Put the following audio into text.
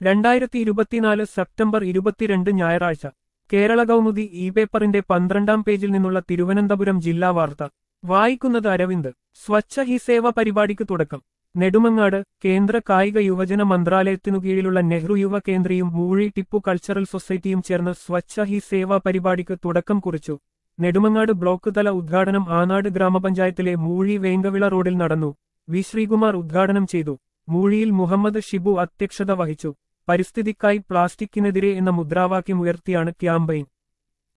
രണ്ടായിരത്തി ഇരുപത്തിനാല് സെപ്റ്റംബർ ഇരുപത്തിരണ്ട് ഞായറാഴ്ച കേരള കൗമുദി ഇ പേപ്പറിന്റെ പന്ത്രണ്ടാം പേജിൽ നിന്നുള്ള തിരുവനന്തപുരം ജില്ലാ വാർത്ത വായിക്കുന്നത് അരവിന്ദ് സ്വച്ഛ ഹി സേവ പരിപാടിക്ക് തുടക്കം നെടുമങ്ങാട് കേന്ദ്ര കായിക യുവജന മന്ത്രാലയത്തിനു കീഴിലുള്ള നെഹ്റു യുവ കേന്ദ്രയും മൂഴി ടിപ്പു കൾച്ചറൽ സൊസൈറ്റിയും ചേർന്ന് സ്വച്ഛ ഹി സേവ പരിപാടിക്ക് തുടക്കം കുറിച്ചു നെടുമങ്ങാട് ബ്ലോക്ക് തല ഉദ്ഘാടനം ആനാട് ഗ്രാമപഞ്ചായത്തിലെ മൂഴി വേങ്കവിള റോഡിൽ നടന്നു വി ശ്രീകുമാർ ഉദ്ഘാടനം ചെയ്തു മൂഴിയിൽ മുഹമ്മദ് ഷിബു അധ്യക്ഷത വഹിച്ചു പരിസ്ഥിതിക്കായി പ്ലാസ്റ്റിക്കിനെതിരെ എന്ന മുദ്രാവാക്യം ഉയർത്തിയാണ് ക്യാമ്പയിൻ